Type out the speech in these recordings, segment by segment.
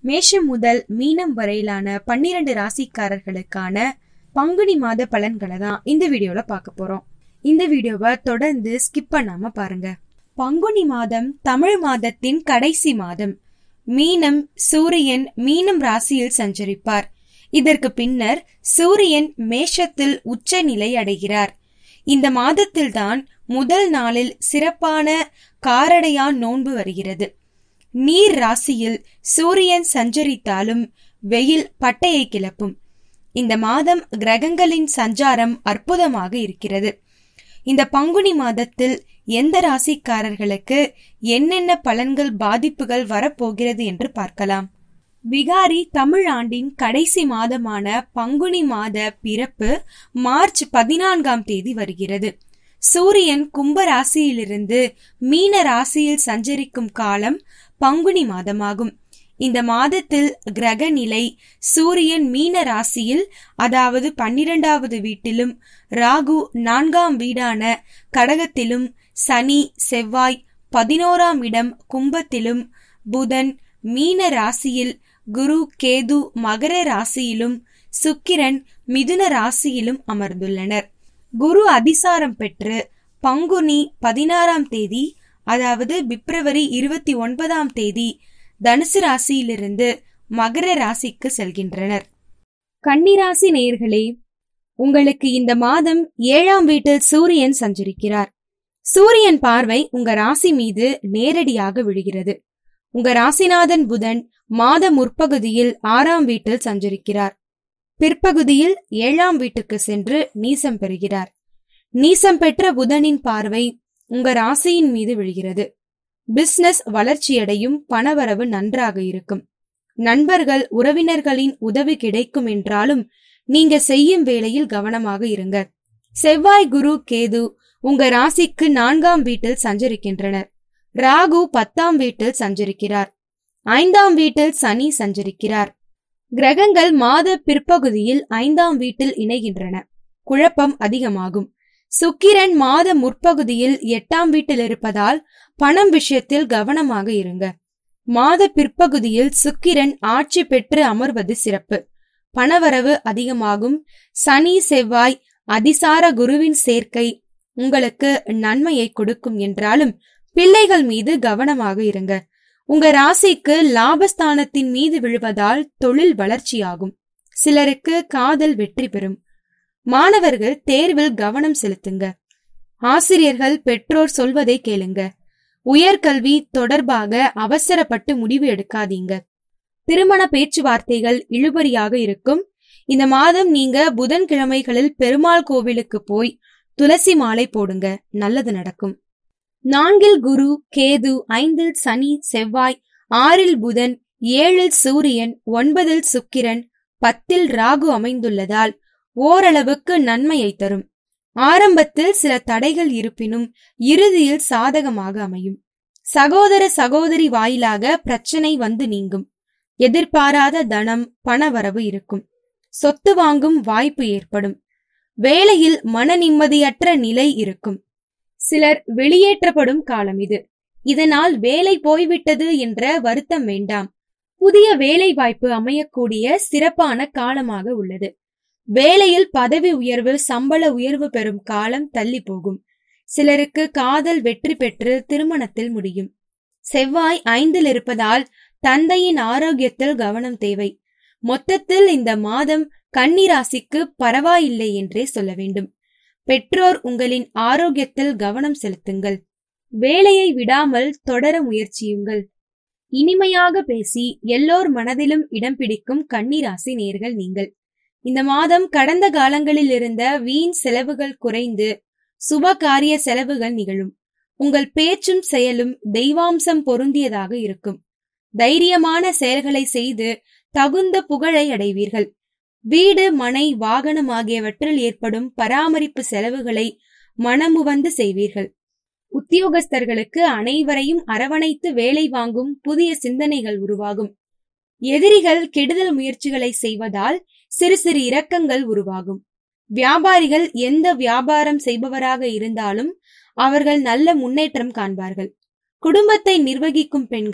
மேஷம் முதல் மீனம் வரையிலான பன்னிரண்டு ராசிக்காரர்களுக்கான பங்குனி மாத பலன்களை தான் இந்த வீடியோல பார்க்க போறோம் இந்த வீடியோவை தொடர்ந்து ஸ்கிப் பண்ணாம பாருங்க பங்குனி மாதம் தமிழ் மாதத்தின் கடைசி மாதம் மீனம் சூரியன் மீனம் ராசியில் சஞ்சரிப்பார் இதற்கு பின்னர் சூரியன் மேஷத்தில் உச்ச நிலை அடைகிறார் இந்த மாதத்தில்தான் முதல் நாளில் சிறப்பான காரடையான் நோன்பு வருகிறது நீர் ராசியில் சூரியன் சஞ்சரித்தாலும் வெயில் பட்டையை கிளப்பும் இந்த மாதம் கிரகங்களின் சஞ்சாரம் அற்புதமாக இருக்கிறது இந்த பங்குனி மாதத்தில் எந்த ராசிக்காரர்களுக்கு என்னென்ன பலன்கள் பாதிப்புகள் வரப்போகிறது என்று பார்க்கலாம் விகாரி தமிழ் ஆண்டின் கடைசி மாதமான பங்குனி மாத பிறப்பு மார்ச் பதினான்காம் தேதி வருகிறது சூரியன் கும்ப ராசியிலிருந்து மீன ராசியில் சஞ்சரிக்கும் காலம் பங்குனி மாதமாகும் இந்த மாதத்தில் கிரக நிலை சூரியன் மீன ராசியில் அதாவது பன்னிரெண்டாவது வீட்டிலும் ராகு நான்காம் வீடான கடகத்திலும் சனி செவ்வாய் பதினோராம் இடம் கும்பத்திலும் புதன் மீன ராசியில் குரு கேது மகர ராசியிலும் சுக்கிரன் மிதுன ராசியிலும் அமர்ந்துள்ளனர் குரு அதிசாரம் பெற்று பங்குனி பதினாறாம் தேதி அதாவது பிப்ரவரி இருபத்தி ஒன்பதாம் தேதி தனுசு ராசியிலிருந்து மகர ராசிக்கு செல்கின்றனர் கன்னிராசி நேயர்களே உங்களுக்கு இந்த மாதம் ஏழாம் வீட்டில் சூரியன் சஞ்சரிக்கிறார் சூரியன் பார்வை உங்க ராசி மீது நேரடியாக விழுகிறது உங்க ராசிநாதன் புதன் மாத முற்பகுதியில் ஆறாம் வீட்டில் சஞ்சரிக்கிறார் பிற்பகுதியில் ஏழாம் வீட்டுக்கு சென்று நீசம் பெறுகிறார் நீசம் பெற்ற புதனின் பார்வை உங்க ராசியின் மீது விழுகிறது பிசினஸ் வளர்ச்சியடையும் பணவரவு நன்றாக இருக்கும் நண்பர்கள் உறவினர்களின் உதவி கிடைக்கும் என்றாலும் நீங்க செய்யும் வேளையில் கவனமாக இருங்க செவ்வாய் குரு கேது உங்க ராசிக்கு நான்காம் வீட்டில் சஞ்சரிக்கின்றனர் ராகு பத்தாம் வீட்டில் சஞ்சரிக்கிறார் ஐந்தாம் வீட்டில் சனி சஞ்சரிக்கிறார் கிரகங்கள் மாத பிற்பகுதியில் ஐந்தாம் வீட்டில் இணைகின்றன குழப்பம் அதிகமாகும் சுக்கிரன் மாத முற்பகுதியில் எட்டாம் வீட்டில் இருப்பதால் பணம் விஷயத்தில் கவனமாக இருங்க மாத பிற்பகுதியில் சுக்கிரன் ஆட்சி பெற்று அமர்வது சிறப்பு பணவரவு அதிகமாகும் சனி செவ்வாய் அதிசார குருவின் சேர்க்கை உங்களுக்கு நன்மையை கொடுக்கும் என்றாலும் பிள்ளைகள் மீது கவனமாக இருங்க உங்க ராசிக்கு லாபஸ்தானத்தின் மீது விழுவதால் தொழில் வளர்ச்சியாகும் சிலருக்கு காதல் வெற்றி பெறும் மாணவர்கள் தேர்வில் கவனம் செலுத்துங்க ஆசிரியர்கள் பெற்றோர் சொல்வதை கேளுங்க உயர்கல்வி தொடர்பாக அவசரப்பட்டு முடிவு எடுக்காதீங்க திருமண பேச்சுவார்த்தைகள் இழுபறியாக இருக்கும் இந்த மாதம் நீங்க புதன்கிழமைகளில் பெருமாள் கோவிலுக்கு போய் துளசி மாலை போடுங்க நல்லது நடக்கும் நான்கில் குரு கேது ஐந்தில் சனி செவ்வாய் ஆறில் புதன் ஏழில் சூரியன் ஒன்பதில் சுக்கிரன் பத்தில் ராகு அமைந்துள்ளதால் ஓரளவுக்கு நன்மையை தரும் ஆரம்பத்தில் சில தடைகள் இருப்பினும் இறுதியில் சாதகமாக அமையும் சகோதர சகோதரி வாயிலாக பிரச்சனை வந்து நீங்கும் எதிர்பாராத தனம் பணவரவு இருக்கும் சொத்து வாங்கும் வாய்ப்பு ஏற்படும் வேலையில் மன நிம்மதியற்ற நிலை இருக்கும் சிலர் வெளியேற்றப்படும் காலம் இது இதனால் வேலை போய்விட்டது என்ற வருத்தம் வேண்டாம் புதிய வேலை வாய்ப்பு அமையக்கூடிய சிறப்பான காலமாக உள்ளது வேலையில் பதவி உயர்வு சம்பள உயர்வு பெறும் காலம் தள்ளி போகும் சிலருக்கு காதல் வெற்றி பெற்று திருமணத்தில் முடியும் செவ்வாய் ஐந்தில் இருப்பதால் தந்தையின் ஆரோக்கியத்தில் கவனம் தேவை மொத்தத்தில் இந்த மாதம் கன்னிராசிக்கு பரவாயில்லை என்றே சொல்ல வேண்டும் பெற்றோர் உங்களின் ஆரோக்கியத்தில் கவனம் செலுத்துங்கள் வேலையை விடாமல் தொடர முயற்சியுங்கள் இனிமையாக பேசி எல்லோர் மனதிலும் இடம் பிடிக்கும் கன்னிராசி நேர்கள் நீங்கள் இந்த மாதம் கடந்த காலங்களில் இருந்த வீண் செலவுகள் குறைந்து சுப காரிய செலவுகள் நிகழும் உங்கள் பேச்சும் செயலும் தெய்வாம்சம் பொருந்தியதாக இருக்கும் தைரியமான செயல்களை செய்து தகுந்த புகழை அடைவீர்கள் வீடு மனை வாகனம் ஆகியவற்றில் ஏற்படும் பராமரிப்பு செலவுகளை மனமுவந்து செய்வீர்கள் உத்தியோகஸ்தர்களுக்கு அனைவரையும் அரவணைத்து வேலை வாங்கும் புதிய சிந்தனைகள் உருவாகும் எதிரிகள் கெடுதல் முயற்சிகளை செய்வதால் சிறு சிறு இரக்கங்கள் உருவாகும் வியாபாரிகள் எந்த வியாபாரம் செய்பவராக இருந்தாலும் அவர்கள் நல்ல முன்னேற்றம் காண்பார்கள் குடும்பத்தை நிர்வகிக்கும் பெண்கள்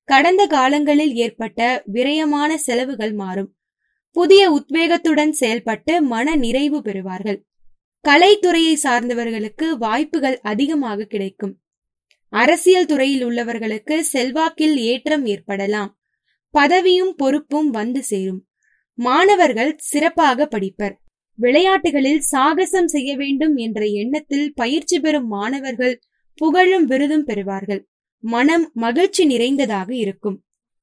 கடந்த காலங்களில் ஏற்பட்ட விரயமான செலவுகள் மாறும் புதிய உத்வேகத்துடன் செயல்பட்டு மன நிறைவு பெறுவார்கள் கலைத்துறையை சார்ந்தவர்களுக்கு வாய்ப்புகள் அதிகமாக கிடைக்கும் அரசியல் துறையில் உள்ளவர்களுக்கு செல்வாக்கில் ஏற்றம் ஏற்படலாம் பதவியும் பொறுப்பும் வந்து சேரும் மாணவர்கள் சிறப்பாக படிப்பர் விளையாட்டுகளில் சாகசம் செய்ய வேண்டும் என்ற எண்ணத்தில் பயிற்சி பெறும் மாணவர்கள் புகழும் விருதும் பெறுவார்கள் மனம் மகிழ்ச்சி நிறைந்ததாக இருக்கும்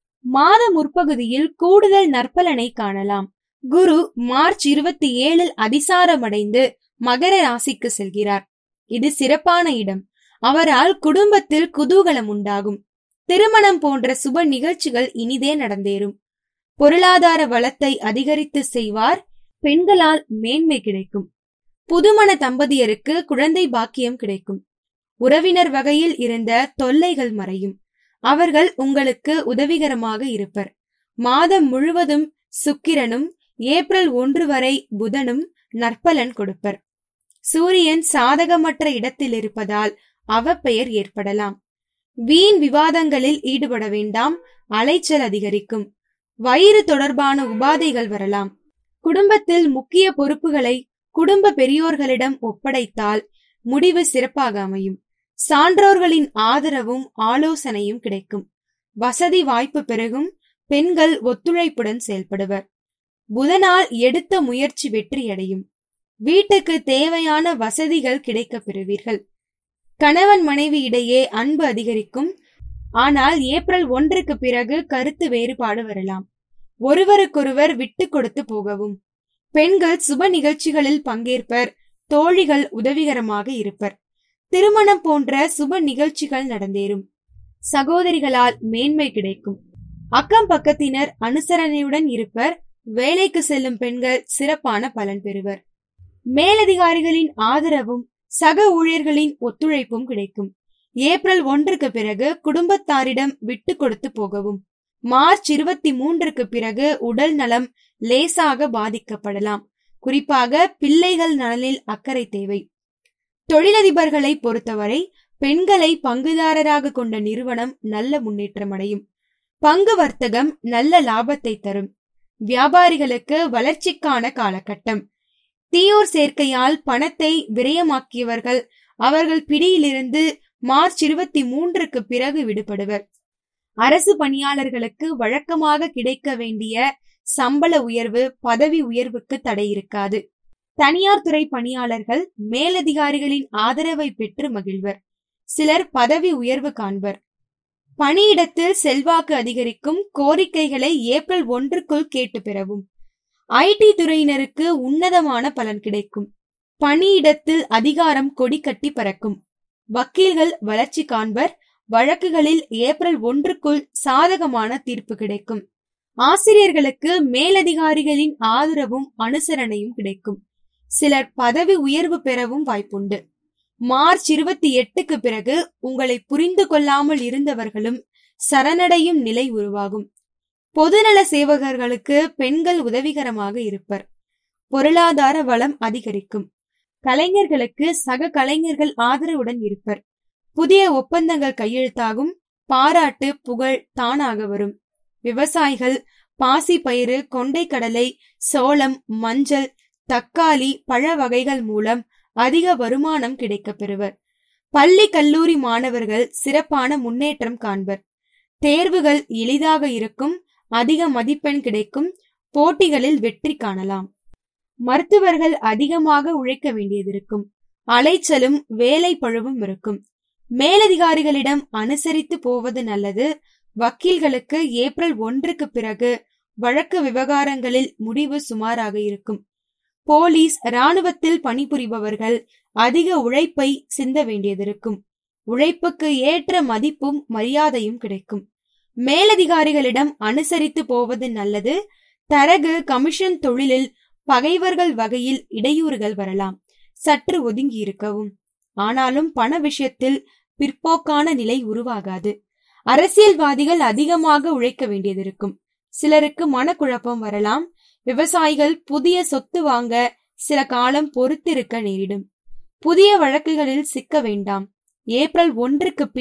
மாத முற்பகுதியில் கூடுதல் நற்பலனை காணலாம் குரு மார்ச் இருபத்தி ஏழில் அதிசாரமடைந்து மகர ராசிக்கு செல்கிறார் இது சிறப்பான இடம் அவரால் குடும்பத்தில் குதூகலம் உண்டாகும் திருமணம் போன்ற சுப நிகழ்ச்சிகள் இனிதே நடந்தேறும் பொருளாதார வளத்தை அதிகரித்து செய்வார் பெண்களால் மேன்மை கிடைக்கும் புதுமண தம்பதியருக்கு குழந்தை பாக்கியம் கிடைக்கும் உறவினர் வகையில் இருந்த தொல்லைகள் மறையும் அவர்கள் உங்களுக்கு உதவிகரமாக இருப்பர் மாதம் முழுவதும் சுக்கிரனும் ஏப்ரல் ஒன்று வரை புதனும் நற்பலன் கொடுப்பர் சூரியன் சாதகமற்ற இடத்தில் இருப்பதால் அவப்பெயர் ஏற்படலாம் வீண் விவாதங்களில் ஈடுபட வேண்டாம் அலைச்சல் அதிகரிக்கும் வயிறு தொடர்பான உபாதைகள் வரலாம் குடும்பத்தில் முக்கிய பொறுப்புகளை குடும்ப பெரியோர்களிடம் ஒப்படைத்தால் முடிவு சிறப்பாக அமையும் சான்றோர்களின் ஆதரவும் ஆலோசனையும் கிடைக்கும் வசதி வாய்ப்பு பெருகும் பெண்கள் ஒத்துழைப்புடன் செயல்படுவர் புதனால் எடுத்த முயற்சி வெற்றியடையும் வீட்டுக்கு தேவையான வசதிகள் கிடைக்கப் பெறுவீர்கள் கணவன் மனைவி இடையே அன்பு அதிகரிக்கும் ஆனால் ஏப்ரல் ஒன்றுக்கு பிறகு கருத்து வேறுபாடு வரலாம் ஒருவருக்கொருவர் விட்டு கொடுத்து போகவும் பெண்கள் சுப நிகழ்ச்சிகளில் பங்கேற்பர் தோழிகள் உதவிகரமாக இருப்பர் திருமணம் போன்ற சுப நிகழ்ச்சிகள் நடந்தேறும் சகோதரிகளால் மேன்மை கிடைக்கும் அக்கம் பக்கத்தினர் அனுசரணையுடன் இருப்பர் வேலைக்கு செல்லும் பெண்கள் சிறப்பான பலன் பெறுவர் மேலதிகாரிகளின் ஆதரவும் சக ஊழியர்களின் ஒத்துழைப்பும் கிடைக்கும் ஏப்ரல் ஒன்றுக்கு பிறகு குடும்பத்தாரிடம் விட்டு கொடுத்து போகவும் மார்ச் இருபத்தி மூன்றுக்கு பிறகு உடல் நலம் லேசாக பாதிக்கப்படலாம் குறிப்பாக பிள்ளைகள் நலனில் அக்கறை தேவை தொழிலதிபர்களை பொறுத்தவரை பெண்களை பங்குதாரராக கொண்ட நிறுவனம் நல்ல முன்னேற்றம் அடையும் பங்கு வர்த்தகம் நல்ல லாபத்தை தரும் வியாபாரிகளுக்கு வளர்ச்சிக்கான காலகட்டம் தீயோர் சேர்க்கையால் பணத்தை விரயமாக்கியவர்கள் அவர்கள் பிடியிலிருந்து மார்ச் இருபத்தி மூன்றுக்கு பிறகு விடுபடுவர் அரசு பணியாளர்களுக்கு வழக்கமாக கிடைக்க வேண்டிய சம்பள உயர்வு பதவி உயர்வுக்கு தடை இருக்காது தனியார் துறை பணியாளர்கள் மேலதிகாரிகளின் ஆதரவை பெற்று மகிழ்வர் சிலர் பதவி உயர்வு காண்பர் பணியிடத்தில் செல்வாக்கு அதிகரிக்கும் கோரிக்கைகளை ஏப்ரல் ஒன்றுக்குள் கேட்டு பெறவும் ஐடி துறையினருக்கு உன்னதமான பலன் கிடைக்கும் பணியிடத்தில் அதிகாரம் கொடி கட்டி பறக்கும் வக்கீல்கள் வளர்ச்சி காண்பர் வழக்குகளில் ஏப்ரல் ஒன்றுக்குள் சாதகமான தீர்ப்பு கிடைக்கும் ஆசிரியர்களுக்கு மேலதிகாரிகளின் ஆதரவும் அனுசரணையும் கிடைக்கும் சிலர் பதவி உயர்வு பெறவும் வாய்ப்புண்டு மார்ச் இருபத்தி எட்டுக்கு பிறகு உங்களை புரிந்து கொள்ளாமல் இருந்தவர்களும் சரணடையும் நிலை உருவாகும் பொதுநல சேவகர்களுக்கு பெண்கள் உதவிகரமாக இருப்பர் பொருளாதார வளம் அதிகரிக்கும் கலைஞர்களுக்கு சக கலைஞர்கள் ஆதரவுடன் இருப்பர் புதிய ஒப்பந்தங்கள் கையெழுத்தாகும் பாராட்டு புகழ் தானாக வரும் விவசாயிகள் பாசி பயிறு கொண்டைக்கடலை சோளம் மஞ்சள் தக்காளி பழ வகைகள் மூலம் அதிக வருமானம் கிடைக்கப் பெறுவர் பள்ளி கல்லூரி மாணவர்கள் சிறப்பான முன்னேற்றம் காண்பர் தேர்வுகள் எளிதாக இருக்கும் அதிக மதிப்பெண் கிடைக்கும் போட்டிகளில் வெற்றி காணலாம் மருத்துவர்கள் அதிகமாக உழைக்க வேண்டியதிருக்கும் அலைச்சலும் வேலை பழுவும் இருக்கும் மேலதிகாரிகளிடம் அனுசரித்து போவது நல்லது வக்கீல்களுக்கு ஏப்ரல் ஒன்றுக்கு பிறகு வழக்கு விவகாரங்களில் முடிவு சுமாராக இருக்கும் போலீஸ் இராணுவத்தில் பணிபுரிபவர்கள் அதிக உழைப்பை சிந்த வேண்டியதிருக்கும் உழைப்புக்கு ஏற்ற மதிப்பும் மரியாதையும் கிடைக்கும் மேலதிகாரிகளிடம் அனுசரித்து போவது நல்லது தரகு கமிஷன் தொழிலில் பகைவர்கள் வகையில் இடையூறுகள் வரலாம் சற்று ஒதுங்கி இருக்கவும் ஆனாலும் பண விஷயத்தில் பிற்போக்கான நிலை உருவாகாது அரசியல்வாதிகள் அதிகமாக உழைக்க வேண்டியதிருக்கும் சிலருக்கு மனக்குழப்பம் வரலாம் விவசாயிகள் புதிய சொத்து வாங்க சில காலம் பொறுத்திருக்க நேரிடும் புதிய வழக்குகளில் சிக்க வேண்டாம் ஏப்ரல் ஒன்றுக்கு பின்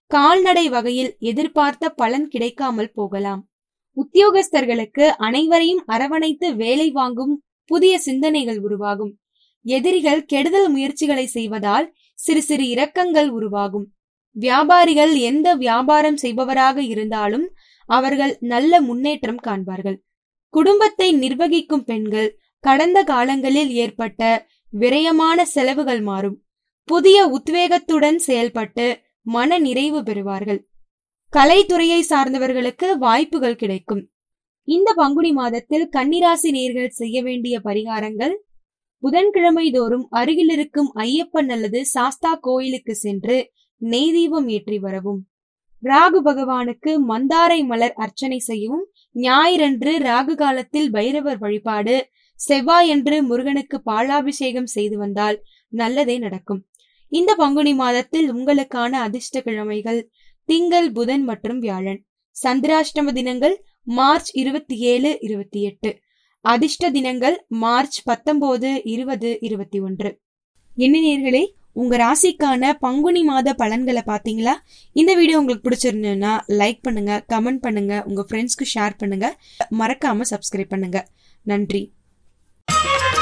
கால்நடை வகையில் எதிர்பார்த்த பலன் கிடைக்காமல் போகலாம் உத்தியோகஸ்தர்களுக்கு அனைவரையும் அரவணைத்து வேலை வாங்கும் புதிய சிந்தனைகள் உருவாகும் எதிரிகள் கெடுதல் முயற்சிகளை செய்வதால் சிறு சிறு இரக்கங்கள் உருவாகும் வியாபாரிகள் எந்த வியாபாரம் செய்பவராக இருந்தாலும் அவர்கள் நல்ல முன்னேற்றம் காண்பார்கள் குடும்பத்தை நிர்வகிக்கும் பெண்கள் கடந்த காலங்களில் ஏற்பட்ட விரயமான செலவுகள் மாறும் புதிய உத்வேகத்துடன் செயல்பட்டு மன நிறைவு பெறுவார்கள் கலைத்துறையை சார்ந்தவர்களுக்கு வாய்ப்புகள் கிடைக்கும் இந்த பங்குனி மாதத்தில் கன்னிராசி நேர்கள் செய்ய வேண்டிய பரிகாரங்கள் புதன்கிழமை தோறும் அருகில் இருக்கும் ஐயப்பன் அல்லது சாஸ்தா கோயிலுக்கு சென்று நெய் தீபம் ஏற்றி வரவும் ராகு பகவானுக்கு மந்தாரை மலர் அர்ச்சனை செய்யவும் ஞாயிறன்று ராகு காலத்தில் பைரவர் வழிபாடு செவ்வாயன்று முருகனுக்கு பாலாபிஷேகம் செய்து வந்தால் நல்லதே நடக்கும் இந்த பங்குனி மாதத்தில் உங்களுக்கான அதிர்ஷ்ட கிழமைகள் திங்கள் புதன் மற்றும் வியாழன் சந்திராஷ்டம தினங்கள் மார்ச் இருபத்தி ஏழு இருபத்தி எட்டு அதிர்ஷ்ட தினங்கள் மார்ச் பத்தொன்பது இருபது இருபத்தி ஒன்று என்ன நேர்களே உங்க ராசிக்கான பங்குனி மாத பலன்களை பாத்தீங்களா இந்த வீடியோ உங்களுக்கு பிடிச்சிருந்ததுன்னா லைக் பண்ணுங்க கமெண்ட் பண்ணுங்க உங்க ஃப்ரெண்ட்ஸ்க்கு ஷேர் பண்ணுங்க மறக்காம சப்ஸ்கிரைப் பண்ணுங்க நன்றி